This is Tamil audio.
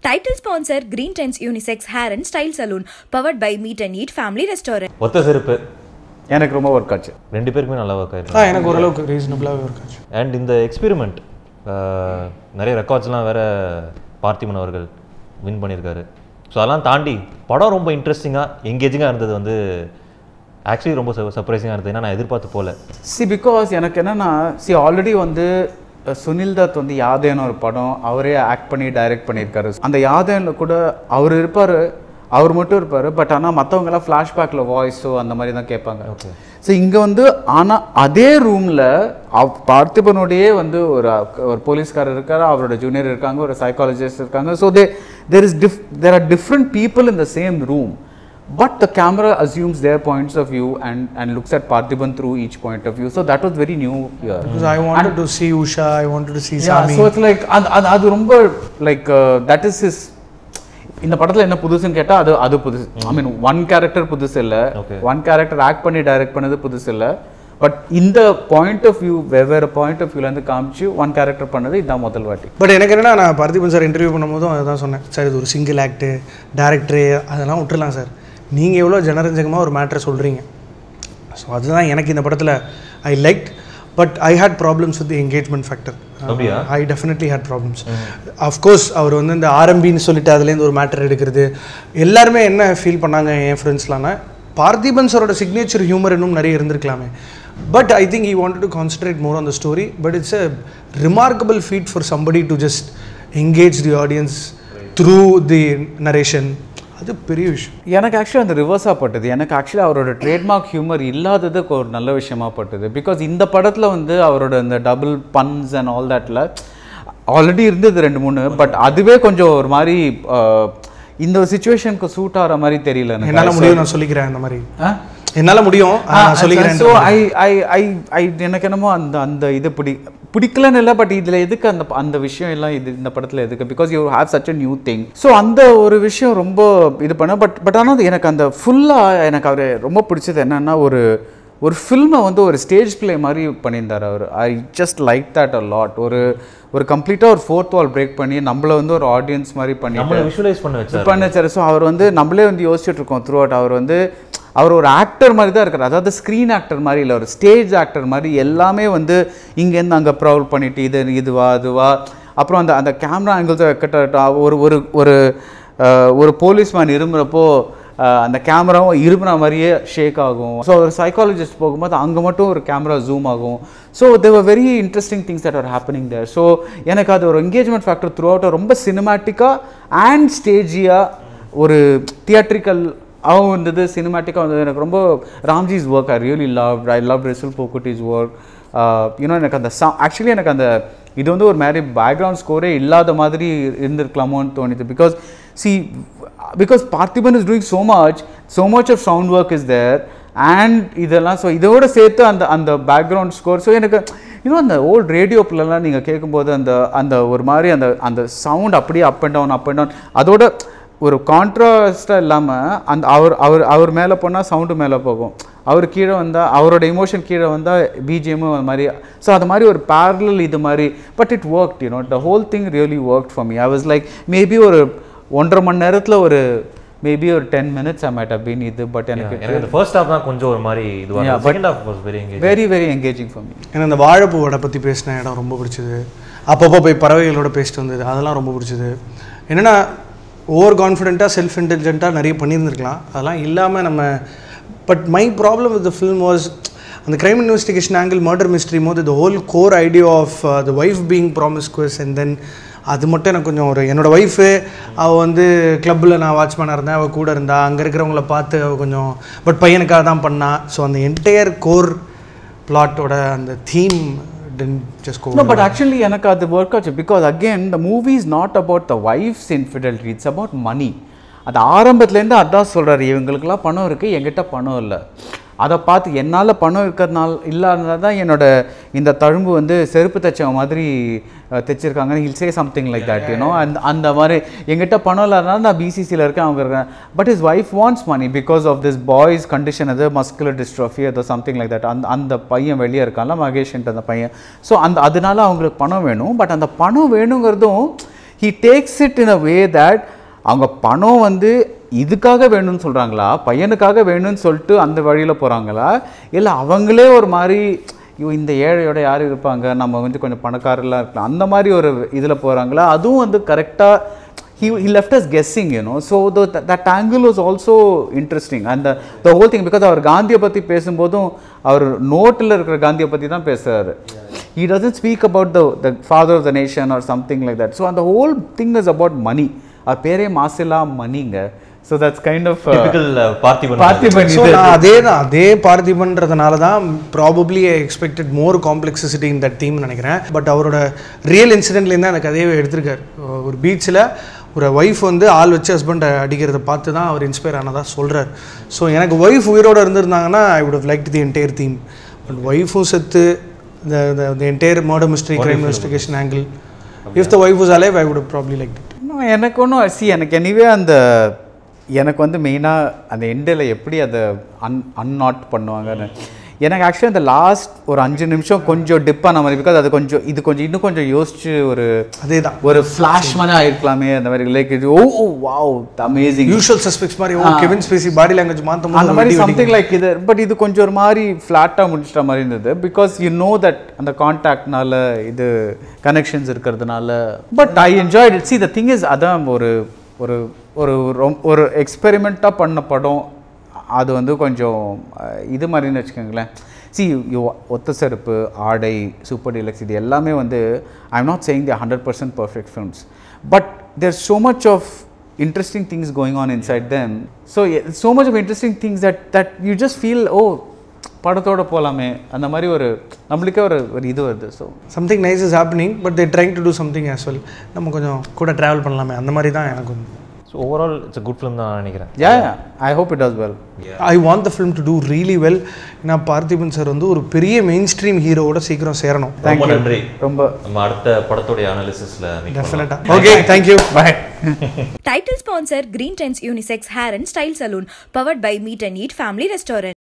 Title sponsor Green Trends Unisex Hair and Style Saloon, powered by Meet and Eat Family Restaurant. ஒத்த செருப்பு எனக்கு ரொம்ப ஒர்க் ஆச்சு ரெண்டு பேருக்குமே நல்லா ஒர்க் ஆ ஆயிருக்கு எனக்கு ஓரளவுக்கு ரீசனபிளாகவே ஒர்க் ஆச்சு அண்ட் இந்த எக்ஸ்பெரிமெண்ட் நிறைய ரெக்கார்ட்ஸ்லாம் வேற பார்த்திபன் அவர்கள் வின் பண்ணியிருக்காரு ஸோ அதெல்லாம் தாண்டி படம் ரொம்ப இன்ட்ரெஸ்டிங்காக எங்கேஜிங்காக இருந்தது வந்து ஆக்சுவலி ரொம்ப சர்ப்ரைசிங்காக இருந்தது ஏன்னா நான் எதிர்பார்த்து போகல சி பிகாஸ் எனக்கு என்னன்னா சி ஆல்ரெடி வந்து அஹ், சுனில் தத் வந்து யாதேன்னு ஒரு படம் அவரே ஆக்ட் பண்ணி டைரக்ட் பண்ணியிருக்காரு அந்த யாதேனில் கூட அவர் இருப்பார் அவர் மட்டும் இருப்பார் பட் ஆனால் மற்றவங்கெல்லாம் ஃப்ளாஷ்பேக்கில் வாய்ஸோ அந்த மாதிரி தான் கேட்பாங்க Okay. ஸோ இங்கே வந்து ஆனால் அதே ரூமில் அவ் பார்த்திபனுடையே வந்து ஒரு ஒரு போலீஸ்காரர் இருக்காரு அவரோட ஜூனியர் இருக்காங்க ஒரு சைக்காலஜிஸ்ட் இருக்காங்க so they there is diff there are different people in the same room But the camera assumes their points of view and, and looks at Parthiban through each point of view. So that was very new here. Because I wanted to see Usha, I wanted to see Yeah, Sami. so it's like அது அது அது ரொம்ப லைக் தட் இஸ் இஸ் இந்த படத்துல என்ன புதுசுன்னு கேட்டா அது அது புதுசு ஐ மீன் ஒன் கேரக்டர் புதுசு இல்ல Okay. ஒன் கேரக்டர் ஆக்ட் பண்ணி டைரக்ட் பண்ணது புதுசு இல்ல பட் இந்த பாயிண்ட் ஆஃப் வியூ வெவ்வேறு பாயிண்ட் ஆஃப் வியூல இருந்து காமிச்சு ஒன் கேரக்டர் பண்ணது இதான் முதல் வாட்டி பட் எனக்கு என்னன்னா நான் பார்த்திபன் சார் இன்டர்வியூ பண்ணும்போதும் அதுதான் சொன்னேன் சார் இது ஒரு சிங்கிள் ஆக்ட்டு டேரக்டரு அதெல்லாம் விட்டுறலாம் சார் நீங்கள் எவ்வளோ ஜனரஞ்சகமாக ஒரு மேட்ரை சொல்கிறீங்க ஸோ அதுதான் எனக்கு இந்த படத்தில் I like but I hate problems with engagement factor அப்படியா? I definitely hate problems of course அவர் வந்து இந்த ஆர்எம்பின்னு சொல்லிட்டு அதுலேருந்து ஒரு மேட்டர் எடுக்கிறது எல்லாருமே என்ன ஃபீல் பண்ணாங்க என் ஃப்ரெண்ட்ஸ்லாம்னா பார்த்திபன் சாரோட சிக்னேச்சர் ஹியூமர் இன்னும் நிறைய இருந்திருக்கலாமே but I think he wanted to concentrate more on the story but it's a remarkable feat for somebody to just engage the audience through the narration அது பெரிய விஷயம் எனக்கு ஆக்சுவலி அந்த ரிவர்ஸாக பட்டது எனக்கு ஆக்சுவலி அவரோட ட்ரேட்மார்க் ஹியூமர் இல்லாதது ஒரு நல்ல விஷயமா பட்டது பிகாஸ் இந்த படத்தில் வந்து அவரோட இந்த டபுள் பன்ஸ் அண்ட் ஆல் தட்ல ஆல்ரெடி இருந்தது ரெண்டு மூணு பட் அதுவே கொஞ்சம் ஒரு மாதிரி அஹ், இந்த சுச்சுவேஷனுக்கு சூட் ஆகிற மாதிரி தெரியல எனக்கு. என்னால் முடியும் நான் சொல்லிக்கிறேன் அந்த மாதிரி ஆ? என்னால் முடியும் ஆனா நான் சொல்லிக்கிறேன் ஸோ ஐ ஐ ஐ ஐ எனக்கு என்னமோ அந்த அந்த இது பிடி பிடிக்கலன்னு இல்லை பட் இதில் எதுக்கு அந்த அந்த விஷயம் எல்லாம் இது இந்த படத்தில் எதுக்கு because you have such a new thing so அந்த ஒரு விஷயம் ரொம்ப இது பண்ண பட் பட் ஆனால் எனக்கு அந்த ஃபுல்லாக எனக்கு அவர் ரொம்ப பிடிச்சது என்னன்னா ஒரு ஒரு ஃபில்மை வந்து ஒரு ஸ்டேஜ் ப்ளே மாதிரி பண்ணியிருந்தார் அவர் I just like that a lot ஒரு ஒரு கம்ப்ளீட்டாக ஒரு ஃபோர்த் வால் பிரேக் பண்ணி நம்மள வந்து ஒரு ஆடியன்ஸ் மாதிரி பண்ணி நம்மளை விஷுவலைஸ் பண்ண வச்சார் பண்ண வச்சாரு ஸோ அவர் வந்து நம்மளே வந்து யோசிச்சுட்டு இருக்கோம் த்ரூ அவுட் அவர் வந்து அவர் ஒரு ஆக்டர் மாதிரி தான் இருக்கார் அதாவது ஸ்க்ரீன் ஆக்டர் மாதிரி இல்லை ஒரு ஸ்டேஜ் ஆக்டர் மாதிரி எல்லாமே வந்து இங்கேருந்து அங்கே ப்ரௌல் பண்ணிட்டு இது இதுவா அதுவா அப்புறம் அந்த அந்த கேமரா ஆங்கிள்ஸை கட்ட ஒரு ஒரு ஒரு அஹ், ஒரு போலீஸ்மேன் இருமுறப்போ அஹ், அந்த கேமராவும் இருமுற மாதிரியே ஷேக் ஆகும் ஸோ ஒரு சைக்காலஜிஸ்ட் போகும்போது அங்கே மட்டும் ஒரு கேமரா ஜூம் ஆகும் so there are very interesting things that are happening there so எனக்கு அது ஒரு என்கேஜ்மெண்ட் ஃபேக்டர் த்ரூ அவுட் ரொம்ப சினிமேட்டிக்காக அண்ட் ஸ்டேஜியாக ஒரு தியேட்ரிக்கல் ஆகவும் இருந்தது சினிமேட்டிக்காக வந்தது எனக்கு ரொம்ப Ramji's work I really love I love Resul Pookutty's work you know எனக்கு அந்த சா ஆக்சுவலி எனக்கு அந்த இது வந்து ஒரு மாதிரி பேக்ரவுண்ட் ஸ்கோரே இல்லாத மாதிரி இருந்திருக்கலாமோன்னு தோணுது பிகாஸ் சி because Parthiban is doing so much so much of sound work is there and இதெல்லாம் ஸோ இதோட சேர்த்து அந்த அந்த பேக்ரவுண்ட் ஸ்கோர் ஸோ எனக்கு இன்னும் அந்த ஓல்ட் ரேடியோப்லலாம் நீங்கள் கேட்கும்போது அந்த அந்த ஒரு மாதிரி அந்த அந்த சவுண்ட் அப்படியே up and down up and down அதோட ஒரு கான்ட்ராஸ்டாக இல்லாமல் அந்த அவர் அவர் அவர் மேலே போனால் சவுண்டு மேலே போகும் அவர் கீழே வந்தால் அவரோட இமோஷன் கீழே வந்தால் பிஜிஎம்மும் அது மாதிரி ஸோ அது மாதிரி ஒரு parallel இது மாதிரி but it work you know the whole thing really work for me I was like maybe ஒரு ஒன்றரை மணி நேரத்தில் ஒரு மேபி ஒரு ten minutes I made been இது பட் எனக்கு எனக்கு அந்த ஃபர்ஸ்ட் ஹாஃப் தான் கொஞ்சம் ஒரு மாதிரி இதுவாக second half was very engage very very engaging for me எனக்கு அந்த வாழைப்பூவோட பற்றி பேசின இடம் ரொம்ப பிடிச்சது அப்பப்போ போய் பறவைகளோட பேசிட்டு வந்தது அதெல்லாம் ரொம்ப பிடிச்சது என்னென்னா ஓவர் கான்ஃபிடென்ட்டாக செல்ஃப் இன்டெலிஜென்ட்டாக நிறைய பண்ணியிருந்துருக்கலாம் அதெல்லாம் இல்லாமல் நம்ம but my problem with the film was அந்த crime investigation angle murder mystery போது the whole core idea of the wife being promiscuous and then அது மட்டும் எனக்கு கொஞ்சம் ஒரு என்னோடய ஒய்ஃபு அவள் வந்து கிளப்பில் நான் வாட்ச்மேனாக இருந்தேன் அவள் கூட இருந்தா அங்கே இருக்கிறவங்கள பார்த்து அவள் கொஞ்சம் பட் பையனுக்காக தான் பண்ணா ஸோ அந்த என்டையர் கோர் பிளாட்டோட அந்த theme just go No, but actually எனக்கு அது ஒர்க் ஆச்சு because again the movie is not about the wife's infidelity it's about money அது ஆரம்பத்துலேருந்து அதான் சொல்கிறாரு இவங்களுக்கெல்லாம் பணம் இருக்குது என்கிட்ட பணம் இல்லை அதை பார்த்து என்னால் பணம் இருக்கிறதுனால இல்லாதனால தான் என்னோட இந்த தழும்பு வந்து செருப்பு தைச்ச மாதிரி அஹ், தைச்சிருக்காங்க heel say something like that you know அந்த அந்த மாதிரி என்கிட்ட பணம் இல்லாதனால நான் பிசிசியில் இருக்கேன் அவங்க இருக்கேன் but is wife wants money because of this boy's condition அது மஸ்குலர் டிஸ்ட்ரோஃபி அது சம்திங் லைக் தட் அந்த அந்த பையன் வெளியே இருக்கான்ல மகேஷ்ன்ட்டு அந்த பையன் ஸோ அந்த அதனால அவங்களுக்கு பணம் வேணும் பட் அந்த பணம் வேணுங்கிறதும் he takes it in a way that அவங்க பணம் வந்து இதுக்காக வேணும்னு சொல்கிறாங்களா பையனுக்காக வேணும்னு சொல்லிட்டு அந்த வழியில் போகிறாங்களா இல்லை அவங்களே ஒரு மாதிரி ஐயோ இந்த ஏழையோட யார் இருப்பாங்க நம்ம வந்து கொஞ்சம் பணக்காரலாம் இருக்கலாம் அந்த மாதிரி ஒரு இதில் போகிறாங்களா அதுவும் வந்து கரெக்டாக he, he left us guessing you know so the, that, that angle was also interesting and the, the whole thing because அவர் காந்தியை பற்றி பேசும்போதும் அவர் நோட்டில் இருக்கிற காந்தியை பற்றி தான் பேசுறாரு he doesn't speak about the the father of the nation or something like that so and the whole thing is about money அவர் பேரே மாசிலா மணிங்க so that's kind of uh, typical Parthiban Parthiban so இது நான் அதே தான் அதே பார்த்திபன்றதுனால தான் probably I expected more complexity in that theme நினைக்கிறேன் பட் அவரோட ரியல் இன்சிடென்ட்லேருந்து தான் அந்த கதையை எடுத்திருக்காரு ஒரு பீச்சில் ஒரு ஒய்ஃப் வந்து ஆள் வச்சு ஹஸ்பண்டை அடிக்கிறத பார்த்து தான் அவர் இன்ஸ்பயர் ஆனதா சொல்கிறார் ஸோ எனக்கு ஒய்ஃப் உயிரோடு இருந்திருந்தாங்கன்னா I would have like the entire theme but ஒய்ஃபும் செத்து the entire murder mystery crime investigation angle if the wife was alive I would probably like it இன்னும் எனக்கு ஒன்றும் சி எனக்கு எனிவே அந்த எனக்கு வந்து மெயினாக அந்த எண்டில் எப்படி அதை அன் அன்நாட் பண்ணுவாங்கன்னு எனக்கு ஆக்சுவலி அந்த லாஸ்ட் ஒரு அஞ்சு நிமிஷம் கொஞ்சம் டிப் ஆன மாதிரி பிகாஸ் அது கொஞ்சம் இது கொஞ்சம் இன்னும் கொஞ்சம் யோசிச்சு ஒரு அதே தான் ஒரு ஃப்ளாஷ் மாதிரி ஆயிருக்கலாமே அந்த மாதிரி லைக் இது oh wow amazing usual suspects மாதிரி oh Kevin Spacey body language மாற்றும் அந்த மாதிரி சம்திங் லைக் இது பட் இது கொஞ்சம் ஒரு மாதிரி ஃப்ளாட்டாக முடிச்சிட்ட மாதிரி இருந்தது பிகாஸ் யூ நோ தட் அந்த கான்டாக்ட்னால இது கனெக்ஷன்ஸ் இருக்கிறதுனால but I enjoyed it see the thing is அதான் ஒரு ஒரு ஒரு ரொம்- ஒரு எக்ஸ்பெரிமெண்ட்டாக பண்ண படம் அது வந்து கொஞ்சம் அஹ், இது மாதிரின்னு வச்சுக்கோங்களேன் சி யூ ஒத்த செருப்பு ஆடை சூப்பர் டீலக்ஸ் இது எல்லாமே வந்து I am not saying the hundred percent perfect films but there so much of interesting things going on inside them so yeah, so much of interesting things that that you just feel oh படத்தோட போகலாமே அந்த மாதிரி ஒரு நம்மளுக்கே ஒரு ஒரு இது வருது so something nice is happening but they trying to do something as well நம்ம கொஞ்சம் கூட ட்ராவல் பண்ணலாமே அந்த மாதிரி தான் எனக்கு so overall it's good film தான் நான் நினைக்கிறேன் yeah I hope it does well I want the film to do really well ஏன்னா பார்த்திபன் சார் வந்து ஒரு பெரிய மெயின் ஸ்ட்ரீம் ஹீரோவோட சீக்கிரம் சேரணும் ரொம்ப நன்றி ரொம்ப நம்ம அடுத்த படத்துடைய அனாலிசிஸில் மீட் டெஃபினட்டாக okay thank you bye Title sponsor Green Trends Unisex Hair and Style Salon, powered by Meet and Eat Family Restaurant.